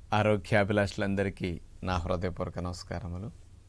ఆరోగ్యాభిలాషులందరికీ నా హృదయపూర్వక నమస్కారములు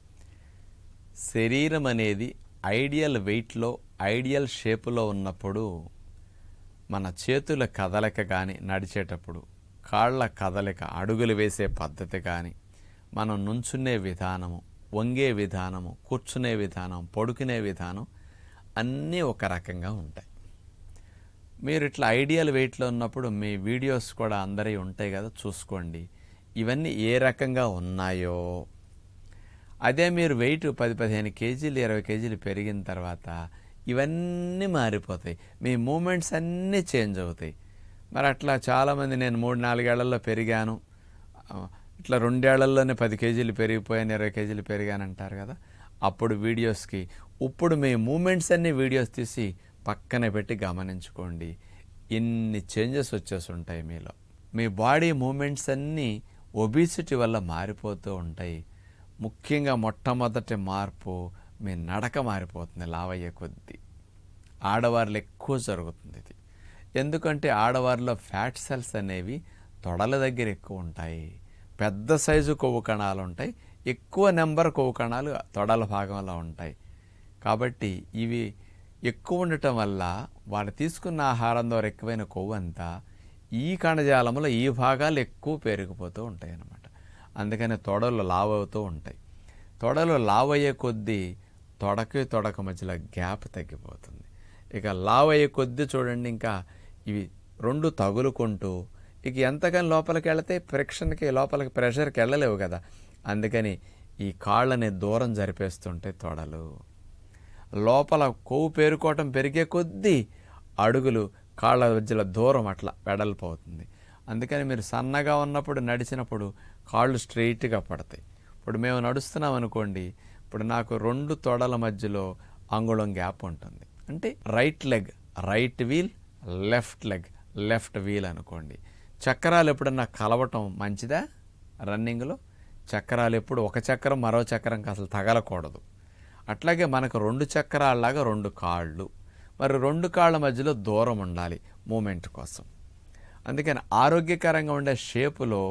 శరీరం అనేది ఐడియల్ వెయిట్లో ఐడియల్ షేపులో ఉన్నప్పుడు మన చేతుల కదలిక కానీ నడిచేటప్పుడు కాళ్ళ కదలిక అడుగులు వేసే పద్ధతి కానీ మనం నుంచునే విధానము వంగే విధానము కూర్చునే విధానం పడుకునే విధానం అన్నీ ఒక రకంగా ఉంటాయి మీరు ఇట్లా ఐడియల్ వెయిట్లో ఉన్నప్పుడు మీ వీడియోస్ కూడా అందరి ఉంటాయి కదా చూసుకోండి ఇవన్నీ ఏ రకంగా ఉన్నాయో అదే మీరు వెయిట్ పది పదిహేను కేజీలు ఇరవై కేజీలు పెరిగిన తర్వాత ఇవన్నీ మారిపోతాయి మీ మూమెంట్స్ అన్నీ చేంజ్ అవుతాయి మరి అట్లా చాలామంది నేను మూడు నాలుగేళ్లలో పెరిగాను ఆ, ఇట్లా రెండేళ్లలోనే పది కేజీలు పెరిగిపోయాను ఇరవై కేజీలు పెరిగాను అంటారు కదా అప్పుడు వీడియోస్కి ఇప్పుడు మీ మూమెంట్స్ అన్ని వీడియోస్ తీసి పక్కన పెట్టి గమనించుకోండి ఇన్ని చేంజెస్ వచ్చేసి ఉంటాయి మీలో మీ బాడీ మూమెంట్స్ అన్నీ ఒబిసిటీ వల్ల మారిపోతూ ఉంటాయి ముఖ్యంగా మొట్టమొదటి మార్పు మీ నడక మారిపోతుంది లావయ్యే కొద్దీ ఆడవారిలో ఎక్కువ జరుగుతుంది ఇది ఎందుకంటే ఆడవారిలో ఫ్యాట్ సెల్స్ అనేవి తొడల దగ్గర ఎక్కువ ఉంటాయి పెద్ద సైజు కొవ్వు కణాలు ఉంటాయి ఎక్కువ నెంబర్ కొవ్వు కణాలు తొడల భాగంలో ఉంటాయి కాబట్టి ఇవి ఎక్కువ ఉండటం వల్ల వారు తీసుకున్న ఆహారం ద్వారా ఎక్కువైన కొవ్వు అంతా ఈ కణజాలంలో ఈ భాగాలు ఎక్కువ పెరిగిపోతూ ఉంటాయి అన్నమాట అందుకని తొడలు లావ్ అవుతూ ఉంటాయి తొడలు లావ్ అయ్యే కొద్దీ తొడకి తొడక మధ్యలో గ్యాప్ తగ్గిపోతుంది ఇక లావ్ అయ్యే కొద్దీ చూడండి ఇంకా ఇవి రెండు తగులుకుంటూ ఇక ఎంతగాని లోపలికి వెళితే ఫ్రిక్షన్కి లోపలికి ప్రెషర్కి వెళ్ళలేవు కదా అందుకని ఈ కాళ్ళని దూరం జరిపేస్తుంటే తొడలు లోపల కొవ్వు పేరుకోవటం పెరిగే కొద్దీ అడుగులు కాళ్ళ మధ్యలో దూరం అట్లా వెడల్పోతుంది అందుకని మీరు సన్నగా ఉన్నప్పుడు నడిచినప్పుడు కాళ్ళు స్ట్రెయిట్గా పడతాయి ఇప్పుడు మేము నడుస్తున్నాం అనుకోండి ఇప్పుడు నాకు రెండు తొడల మధ్యలో అంగుళం గ్యాప్ ఉంటుంది అంటే right leg right wheel left leg left wheel అనుకోండి చక్రాలు ఎప్పుడన్నా కలవటం మంచిదా రన్నింగ్లో చక్రాలు ఎప్పుడు ఒక చక్రం మరో చక్రంకి అసలు తగలకూడదు అట్లాగే మనకు రెండు చక్రాల్లాగా రెండు కాళ్ళు మరి రెండు కాళ్ళ మధ్యలో దూరం ఉండాలి మూమెంట్ కోసం అందుకని ఆరోగ్యకరంగా ఉండే షేపులో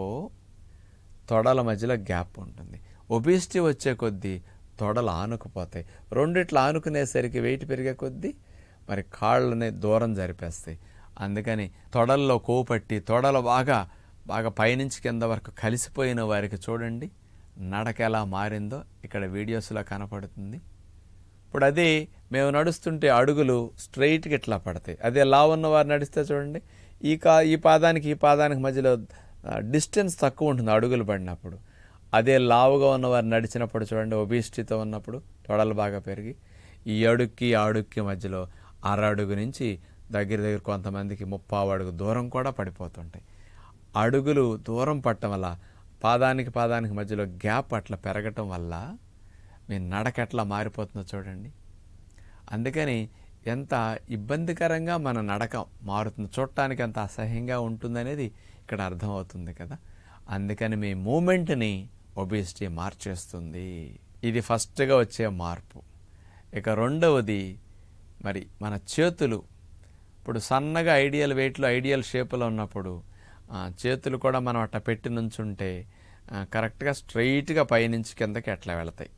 తొడల మధ్యలో గ్యాప్ ఉంటుంది ఒబిసిటీ వచ్చే కొద్దీ తొడలు ఆనుకుపోతాయి రెండిట్లు ఆనుకునేసరికి వెయిట్ పెరిగే కొద్దీ మరి కాళ్ళని దూరం జరిపేస్తాయి అందుకని తొడల్లో కొవ్వు పట్టి తొడలు బాగా బాగా పైనుంచి కింద వరకు కలిసిపోయిన వారికి చూడండి నడక ఎలా మారిందో ఇక్కడ వీడియోస్లో కనపడుతుంది ఇప్పుడు అదే మేము నడుస్తుంటే అడుగులు స్ట్రైట్గా ఇట్లా పడతాయి అదే లా ఉన్న వారు నడిస్తే చూడండి ఈ కా ఈ పాదానికి ఈ పాదానికి మధ్యలో డిస్టెన్స్ తక్కువ ఉంటుంది అడుగులు పడినప్పుడు అదే లావుగా ఉన్నవారు నడిచినప్పుడు చూడండి ఒబిసిటీతో ఉన్నప్పుడు తొడలు బాగా పెరిగి ఈ అడుక్కి ఆ అడుక్కి మధ్యలో అర అడుగు నుంచి దగ్గర దగ్గర కొంతమందికి ముప్పావు అడుగు దూరం కూడా పడిపోతుంటాయి అడుగులు దూరం పట్టడం వల్ల పాదానికి పాదానికి మధ్యలో గ్యాప్ అట్లా పెరగటం వల్ల మీ నడక ఎట్లా మారిపోతుందో చూడండి అందుకని ఎంత ఇబ్బందికరంగా మన నడక మారుతుంది చూడటానికి ఎంత అసహ్యంగా ఉంటుందనేది ఇక్కడ అర్థమవుతుంది కదా అందుకని మీ మూమెంట్ని ఒబిసిటీ మార్చేస్తుంది ఇది ఫస్ట్గా వచ్చే మార్పు ఇక రెండవది మరి మన చేతులు ఇప్పుడు సన్నగా ఐడియల్ వెయిట్లో ఐడియల్ షేప్లో ఉన్నప్పుడు ఆ, చేతులు కూడా మనం అట్లా పెట్టి నుంచుంటే ఆ, కరెక్ట్గా స్ట్రైట్గా పైనుంచి కిందకి ఎట్లా వెళతాయి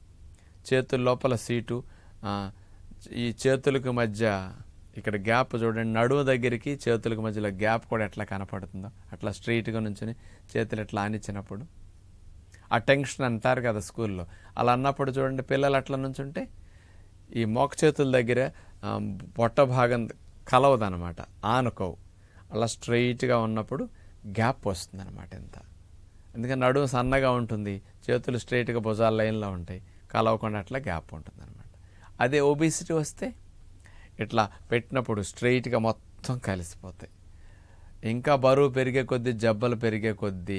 చేతుల లోపల సీటు ఆ, ఈ చేతులకు మధ్య ఇక్కడ గ్యాప్ చూడండి నడుము దగ్గరికి చేతులకు మధ్యలో గ్యాప్ కూడా ఎట్లా కనపడుతుందో అట్లా స్ట్రైట్గా నుంచుని చేతులు ఎట్లా ఆనిచ్చినప్పుడు ఆ టెన్షన్ అంటారు కదా స్కూల్లో అలా అన్నప్పుడు చూడండి పిల్లలు అట్లా నుంచుంటే ఈ మోక చేతుల దగ్గర ఆ, పొట్ట భాగం కలవదనమాట ఆనుకోవు అలా స్ట్రైట్గా ఉన్నప్పుడు గ్యాప్ వస్తుందన్నమాట ఇంత ఎందుకంటే నడుము సన్నగా ఉంటుంది చేతులు స్ట్రైట్గా భుజాల లైన్లో ఉంటాయి కలవకుండా అట్లా గ్యాప్ ఉంటుంది అనమాట అదే ఒబిసిటీ వస్తే ఇట్లా పెట్టినప్పుడు స్ట్రైట్గా మొత్తం కలిసిపోతాయి ఇంకా బరువు పెరిగే కొద్దీ జబ్బలు పెరిగే కొద్దీ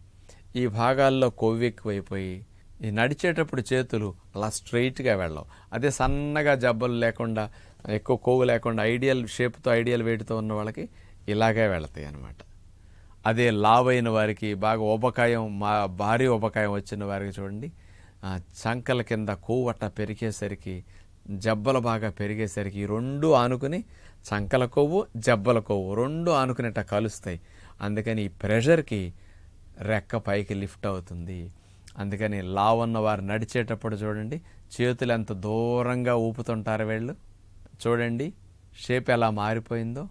ఈ భాగాల్లో కొవ్వు ఎక్కువైపోయి ఈ నడిచేటప్పుడు చేతులు అలా స్ట్రైట్గా వెళ్ళవు అదే సన్నగా జబ్బలు లేకుండా ఎక్కువ కొవ్వు లేకుండా ఐడియల్ షేప్తో ఐడియల్ వెయిట్తో ఉన్న వాళ్ళకి ఇలాగే వెళతాయి అన్నమాట అదే లావ్ అయిన వారికి బాగా ఉపకాయం మా భారీ ఉపకాయం వచ్చిన వారికి చూడండి ఆ, చంకల కింద కొవ్వు అట్ట పెరిగేసరికి జబ్బలు బాగా పెరిగేసరికి ఈ రెండు ఆనుకుని చంకల కొవ్వు జబ్బల కొవ్వు రెండు ఆనుకునేట కలుస్తాయి అందుకని ఈ ప్రెషర్కి రెక్క పైకి లిఫ్ట్ అవుతుంది అందుకని లావ్ ఉన్న వారు నడిచేటప్పుడు చూడండి చేతులు ఎంత దూరంగా ఊపుతుంటారు వీళ్ళు చూడండి షేప్ ఎలా మారిపోయిందో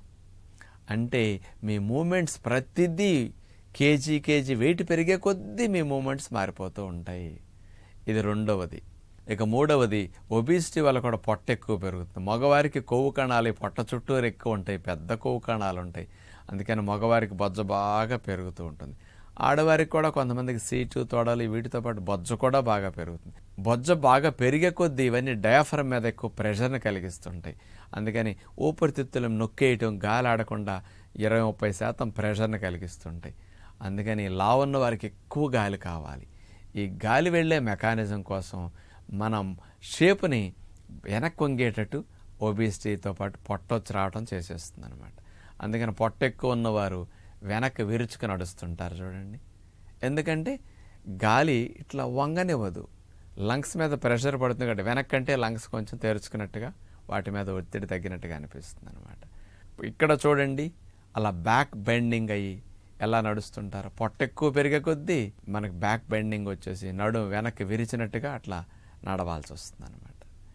అంటే మీ మూమెంట్స్ ప్రతిదీ కేజీ కేజీ వెయిట్ పెరిగే కొద్దీ మీ మూమెంట్స్ మారిపోతూ ఉంటాయి ఇది రెండవది ఇక మూడవది ఒబిసిటీ వల్ల కూడా పొట్ట ఎక్కువ పెరుగుతుంది మగవారికి కొవ్వు కణాలు ఈ పొట్ట చుట్టూరు ఎక్కువ ఉంటాయి పెద్ద కొవ్వు కణాలు ఉంటాయి అందుకని మగవారికి బొజ్జ బాగా పెరుగుతూ ఉంటుంది ఆడవారికి కూడా కొంతమందికి సీటు తొడలు వీటితో పాటు బొజ్జ కూడా బాగా పెరుగుతుంది బొజ్జ బాగా పెరిగే కొద్దీ ఇవన్నీ డయాఫ్రమ్ మీద ఎక్కువ ప్రెషర్ని కలిగిస్తుంటాయి అందుకని ఊపిరితిత్తులను నొక్కేయటం గాలి ఆడకుండా ఇరవై ముప్పై శాతం ప్రెషర్ని కలిగిస్తుంటాయి అందుకని లా ఉన్న వారికి ఎక్కువ గాలి కావాలి ఈ గాలి వెళ్ళే మెకానిజం కోసం మనం షేపుని వెనక్కి వంగేటట్టు ఒబిసిటీతో పాటు పొట్టొచ్చి రావడం చేసేస్తుంది అనమాట అందుకని పొట్ట ఎక్కువ ఉన్నవారు వెనక్కి విరుచుకు నడుస్తుంటారు చూడండి ఎందుకంటే గాలి ఇట్లా వంగనివ్వదు లంగ్స్ మీద ప్రెషర్ పడుతుంది కాబట్టి వెనక్కంటే లంగ్స్ కొంచెం తెరుచుకున్నట్టుగా వాటి మీద ఒత్తిడి తగ్గినట్టుగా అనిపిస్తుంది అనమాట ఇక్కడ చూడండి అలా బ్యాక్ బెండింగ్ అయ్యి ఎలా నడుస్తుంటారు పొట్ట ఎక్కువ పెరిగే కొద్దీ మనకి బ్యాక్ బెండింగ్ వచ్చేసి నడుము వెనక్కి విరిచినట్టుగా అట్లా నడవాల్సి వస్తుంది అనమాట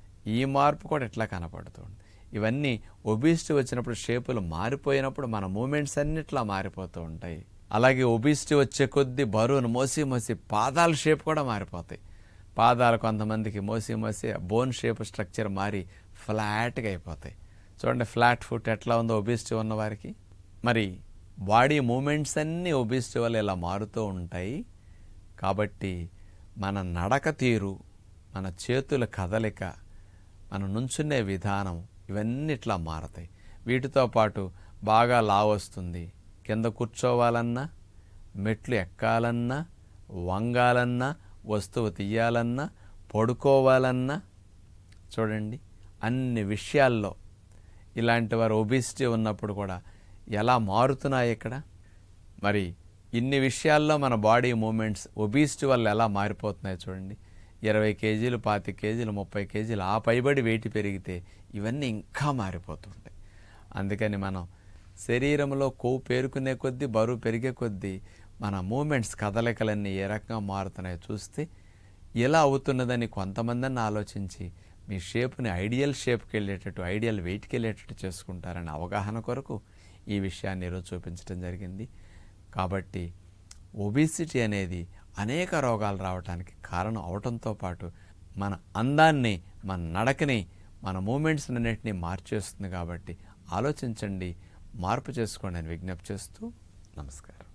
ఈ మార్పు కూడా ఎట్లా కనపడుతుంది ఇవన్నీ ఒబిసిటీ వచ్చినప్పుడు షేపులు మారిపోయినప్పుడు మన మూమెంట్స్ అన్నిట్లా మారిపోతూ ఉంటాయి అలాగే ఒబిసిటీ వచ్చే కొద్దీ బరువును మోసి మోసి పాదాల షేప్ కూడా మారిపోతాయి పాదాలు కొంతమందికి మోసి మోసి బోన్ షేప్ స్ట్రక్చర్ మారి ఫ్లాట్గా అయిపోతాయి చూడండి ఫ్లాట్ ఫుట్ ఎట్లా ఉందో ఒబిసిటీ ఉన్న వారికి మరి బాడీ మూమెంట్స్ అన్నీ ఒబిసిటీ వల్ల ఇలా మారుతూ ఉంటాయి కాబట్టి మన నడక తీరు మన చేతుల కదలిక మన నుంచునే విధానం ఇవన్నీ ఇట్లా మారతాయి వీటితో పాటు బాగా లావు వస్తుంది కింద కూర్చోవాలన్నా మెట్లు ఎక్కాలన్నా వంగాలన్నా వస్తువు తీయాలన్నా పడుకోవాలన్నా చూడండి అన్ని విషయాల్లో ఇలాంటి వారు ఒబిసిటీ ఉన్నప్పుడు కూడా ఎలా మారుతున్నాయి ఇక్కడ మరి ఇన్ని విషయాల్లో మన బాడీ మూమెంట్స్ ఒబిసిటీ వల్ల ఎలా మారిపోతున్నాయి చూడండి ఇరవై కేజీలు పాతి కేజీలు ముప్పై కేజీలు ఆ పైబడి వెయిట్ పెరిగితే ఇవన్నీ ఇంకా మారిపోతుంటాయి అందుకని మనం శరీరంలో కొవ్వు పేరుకునే కొద్దీ బరువు పెరిగే కొద్దీ మన మూమెంట్స్ కదలికలన్నీ ఏ రకంగా మారుతున్నాయో చూస్తే ఎలా అవుతున్నదని కొంతమందిని ఆలోచించి మీ షేప్ని ఐడియల్ షేప్కి వెళ్ళేటట్టు ఐడియల్ వెయిట్కి వెళ్ళేటట్టు చేసుకుంటారని అవగాహన కొరకు ఈ విషయాన్ని ఈరోజు చూపించడం జరిగింది కాబట్టి ఒబిసిటీ అనేది అనేక రోగాలు రావడానికి కారణం అవటంతో పాటు మన అందాన్ని మన నడకని మన మూమెంట్స్ అన్నింటినీ మార్చేస్తుంది కాబట్టి ఆలోచించండి మార్పు చేసుకోండి అని విజ్ఞప్తి చేస్తూ నమస్కారం